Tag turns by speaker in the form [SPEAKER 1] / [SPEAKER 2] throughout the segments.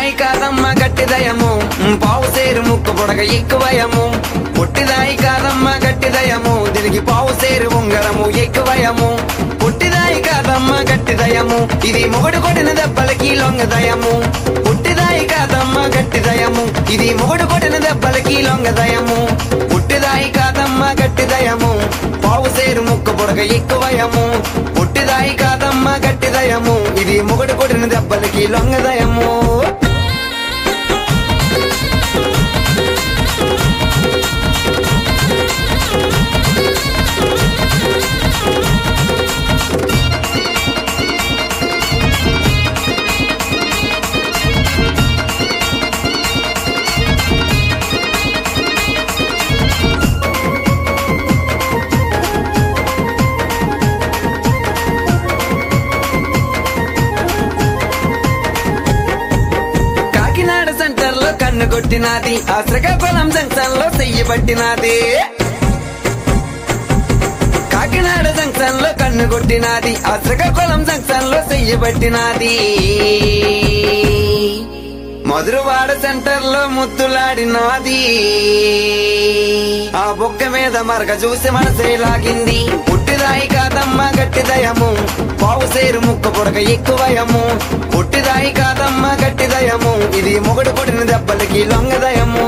[SPEAKER 1] పుట్టిదాయి కాదమ్మ గట్టిదయము పావు సేరు ముక్కు పొడగ ఎక్కువయము పుట్టిదాయి కాదమ్మ గట్టిదయము దీనికి పావు సేరు ఉంగరము ఎక్కువయము పుట్టిదాయి కాదమ్మ గట్టిదయము ఇది మొగుడు కొట్టిన దెబ్బలకి లొంగదయము పుట్టిదాయి కాదమ్మ గట్టిదయము ఇది మొగుడు కొట్టిన దెబ్బలకి లొంగదయము పుట్టిదాయి కాదమ్మ గట్టిదయము పావు సేరు ముక్కు పొడగ ఎక్కువయము పుట్టిదాయి కాదమ్మ గట్టిదయము ఇది మొగుడు కొట్టిన దెబ్బలకి లొంగదయము కాకినాడ సెంటర్ లో కన్ను కొట్టినాది ఆ శ్రీకాకుళం జంక్షన్ లో చెయ్యి పట్టినాది కాకినాడ జంక్షన్ లో కన్ను కొట్టినాది ఆ శ్రీకాకుళం జంక్షన్ లో చెయ్యి పట్టినాది మధురవాడ సెంటర్ లో ముద్దులాడినాది ఆ బొక్క మీద మరక చూసి మనసే లాగింది పుట్టిదాయి కాదమ్మ గట్టిదయము పావు సేరు ముక్క పొడక ఎక్కువయము పుట్టిదాయి కాదమ్మ గట్టిదయము ఇది మొగుడు కొట్టిన దెబ్బలకి లొంగదయము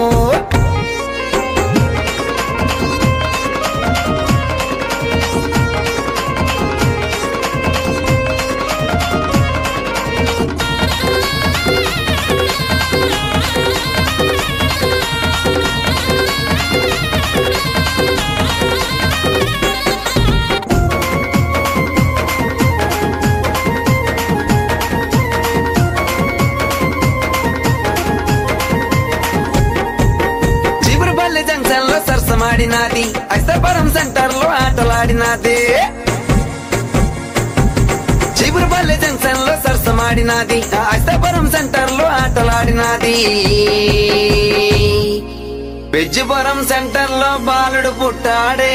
[SPEAKER 1] చిబురుపల్లి జంక్షన్ లో సరసమాడినాది అస్తపురం సెంటర్ లో ఆటలాడినాది చిబురుపల్లి జంక్షన్ లో సరసమాడినాది అస్తపురం సెంటర్ లో ఆటలాడినాది పెజ్జిపురం సెంటర్ లో బాలుడు పుట్టాడే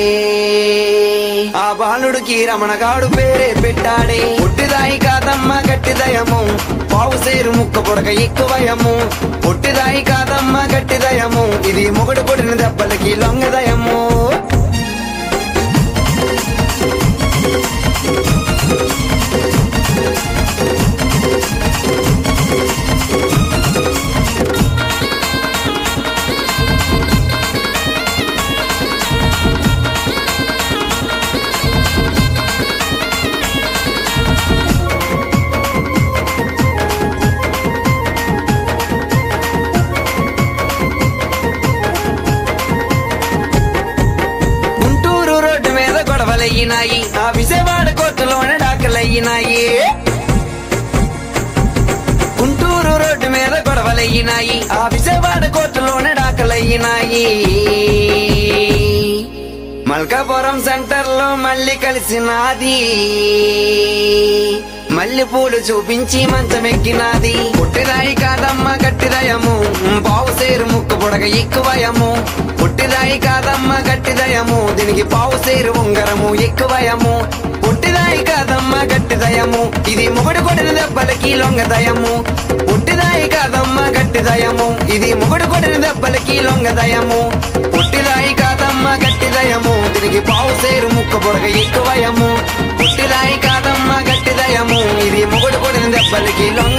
[SPEAKER 1] ఆ బాలుడికి రమణగాడు పేరే పెట్టాడే పుట్టిదాయి కాదమ్మ గట్టిదయము పావు సేరు ముక్క పొడక ఎక్కువయము పుట్టిదాయి కాదమ్మ గట్టిదయము ఇది మొగుడు కొడిన దెబ్బలకి లొంగదయము గుంటూరు రోడ్డు మీద గొడవలయ్యినాయి ఆ విజయవాడ కోర్టులోనే డాకలయ్యినాయి గుంటూరు రోడ్డు మీద గొడవలయ్యినాయి ఆ విజయవాడ కోర్టులోనే డాకలయ్యినాయి మల్కాపురం సెంటర్ లో మళ్ళీ కలిసినాది మల్లె పూలు చూపించి మంచమెక్కినాది పుట్టిరాయి కాదమ్మ గట్టిదయము పావు సేరు ముక్కు పొడగ ఎక్కువయము పుట్టిరాయి కాదమ్మ గట్టిదయము దీనికి పావు సేరు ఉంగరము ఎక్కువయము పుట్టిదాయి కాదమ్మ గట్టిదయము ఇది మొగుడు కొడిన దెబ్బలకి లొంగదయము పుట్టిదాయి కాదమ్మ గట్టిదయము ఇది మొగుడు కొడిన దెబ్బలకి లొంగదయము పుట్టిదాయి కాదమ్మ గట్టిదయము దీనికి పావు సేరు ముక్క పొడగ ఎక్కువయము పుట్టిదాయి కాదమ్మ గట్టిదయము ఇది మొగుడు కొడిన దెబ్బలకి లొంగ